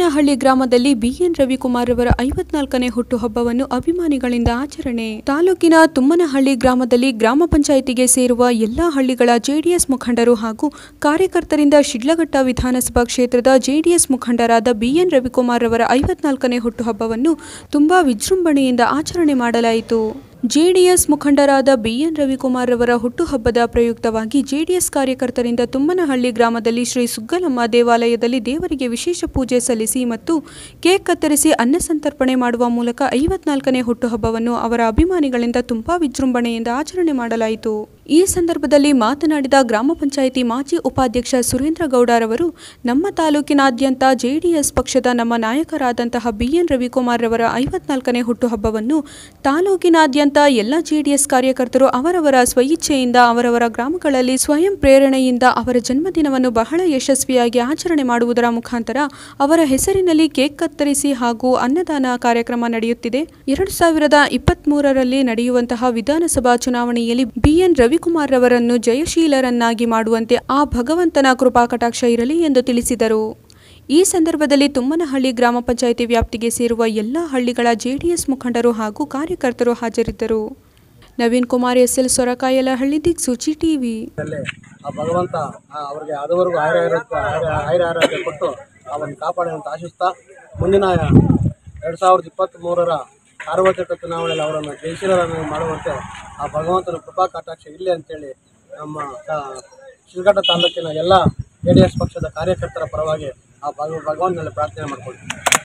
ತುಮ್ಮನಹಳ್ಳಿ ಗ್ರಾಮದಲ್ಲಿ ಬಿಎನ್ ರವಿಕುಮಾರ್ ಅವರ ಐವತ್ನಾಲ್ಕನೇ ಹುಟ್ಟುಹಬ್ಬವನ್ನು ಅಭಿಮಾನಿಗಳಿಂದ ಆಚರಣೆ ತಾಲೂಕಿನ ತುಮ್ಮನಹಳ್ಳಿ ಗ್ರಾಮದಲ್ಲಿ ಗ್ರಾಮ ಪಂಚಾಯಿತಿಗೆ ಸೇರುವ ಎಲ್ಲಾ ಹಳ್ಳಿಗಳ ಜೆಡಿಎಸ್ ಮುಖಂಡರು ಹಾಗೂ ಕಾರ್ಯಕರ್ತರಿಂದ ಶಿಡ್ಲಘಟ್ಟ ವಿಧಾನಸಭಾ ಕ್ಷೇತ್ರದ ಜೆಡಿಎಸ್ ಮುಖಂಡರಾದ ಬಿಎನ್ ರವಿಕುಮಾರ್ ಅವರ ಐವತ್ನಾಲ್ಕನೇ ಹುಟ್ಟುಹಬ್ಬವನ್ನು ತುಂಬಾ ವಿಜೃಂಭಣೆಯಿಂದ ಆಚರಣೆ ಮಾಡಲಾಯಿತು ಜೆಡಿಎಸ್ ಮುಖಂಡರಾದ ಬಿಎನ್ ರವಿಕುಮಾರ್ ಅವರ ಹುಟ್ಟುಹಬ್ಬದ ಪ್ರಯುಕ್ತವಾಗಿ ಜೆಡಿಎಸ್ ಕಾರ್ಯಕರ್ತರಿಂದ ತುಮ್ಮನಹಳ್ಳಿ ಗ್ರಾಮದಲ್ಲಿ ಶ್ರೀ ಸುಗ್ಗಲಮ್ಮ ದೇವಾಲಯದಲ್ಲಿ ದೇವರಿಗೆ ವಿಶೇಷ ಪೂಜೆ ಸಲ್ಲಿಸಿ ಮತ್ತು ಕೇಕ್ ಕತ್ತರಿಸಿ ಅನ್ನ ಸಂತರ್ಪಣೆ ಮಾಡುವ ಮೂಲಕ ಐವತ್ನಾಲ್ಕನೇ ಹುಟ್ಟುಹಬ್ಬವನ್ನು ಅವರ ಅಭಿಮಾನಿಗಳಿಂದ ತುಂಬಾ ವಿಜೃಂಭಣೆಯಿಂದ ಆಚರಣೆ ಮಾಡಲಾಯಿತು ಈ ಸಂದರ್ಭದಲ್ಲಿ ಮಾತನಾಡಿದ ಗ್ರಾಮ ಪಂಚಾಯಿತಿ ಮಾಜಿ ಉಪಾಧ್ಯಕ್ಷ ಸುರೇಂದ್ರ ಗೌಡರವರು ನಮ್ಮ ತಾಲೂಕಿನಾದ್ಯಂತ ಜೆಡಿಎಸ್ ಪಕ್ಷದ ನಮ್ಮ ನಾಯಕರಾದಂತಹ ಬಿಎನ್ ರವಿಕುಮಾರ್ ರವರ ಐವತ್ನಾಲ್ಕನೇ ಹುಟ್ಟುಹಬ್ಬವನ್ನು ತಾಲೂಕಿನಾದ್ಯಂತ ಎಲ್ಲ ಜೆಡಿಎಸ್ ಕಾರ್ಯಕರ್ತರು ಅವರವರ ಸ್ವಇಚ್ಛೆಯಿಂದ ಅವರವರ ಗ್ರಾಮಗಳಲ್ಲಿ ಸ್ವಯಂ ಪ್ರೇರಣೆಯಿಂದ ಅವರ ಜನ್ಮದಿನವನ್ನು ಬಹಳ ಯಶಸ್ವಿಯಾಗಿ ಆಚರಣೆ ಮಾಡುವುದರ ಮುಖಾಂತರ ಅವರ ಹೆಸರಿನಲ್ಲಿ ಕೇಕ್ ಕತ್ತರಿಸಿ ಹಾಗೂ ಅನ್ನದಾನ ಕಾರ್ಯಕ್ರಮ ನಡೆಯುತ್ತಿದೆ ಎರಡು ಸಾವಿರದ ಇಪ್ಪತ್ಮೂರರಲ್ಲಿ ನಡೆಯುವಂತಹ ವಿಧಾನಸಭಾ ಚುನಾವಣೆಯಲ್ಲಿ ಬಿಎನ್ ರವಿಕುಮಾರ್ ರವರನ್ನು ಜಯಶೀಲರನ್ನಾಗಿ ಮಾಡುವಂತೆ ಆ ಭಗವಂತನ ಕೃಪಾ ಕಟಾಕ್ಷ ಇರಲಿ ಎಂದು ತಿಳಿಸಿದರು ಈ ಸಂದರ್ಭದಲ್ಲಿ ತುಮ್ಮನಹಳ್ಳಿ ಗ್ರಾಮ ಪಂಚಾಯಿತಿ ವ್ಯಾಪ್ತಿಗೆ ಸೇರುವ ಎಲ್ಲ ಹಳ್ಳಿಗಳ ಜೆಡಿಎಸ್ ಮುಖಂಡರು ಹಾಗೂ ಕಾರ್ಯಕರ್ತರು ಹಾಜರಿದ್ದರು ನವೀನ್ ಕುಮಾರ್ ಎಸ್ಎಲ್ ಸೊರಕಾಯಲಹಳ್ಳಿ ದಿಕ್ಸೂಚಿ ಟಿವಿ ಅಲ್ಲಿ ಆ ಭಗವಂತ ಆ, ಅವ್ರಿಗೆ ಅದುವರೆಗೂ ಆಯುರ ಆಯುರ ಆರೋಗ್ಯ ಕೊಟ್ಟು ಅವನ್ನ ಕಾಪಾಡಿ ಅಂತ ಆಶಿಸ್ತಾ ಮುಂದಿನ ಎರಡು ಸಾವಿರದ ಇಪ್ಪತ್ತ್ ಮೂರರ ಸಾರ್ವತ್ರಿಕ ಚುನಾವಣೆಯಲ್ಲಿ ಅವರನ್ನು ಜಯಶೀಲರನ್ನು ಮಾಡುವಂತೆ ಆ ಭಗವಂತನ ಕೃಪಾ ಕಟಾಕ್ಷ ಇರಲಿ ಅಂತೇಳಿ ನಮ್ಮ ತಾ- ಶಿಲ್ಘಟ್ಟ ತಾಲೂಕಿನ ಎಲ್ಲ ಜೆ ಡಿ ಎಸ್ ಪಕ್ಷದ ಕಾರ್ಯಕರ್ತರ ಪರವಾಗಿ ಆ ಭಗ ಭಗವಂತನಲ್ಲಿ ಪ್ರಾರ್ಥನೆ ಮಾಡ್ಕೊಳ್ತೀವಿ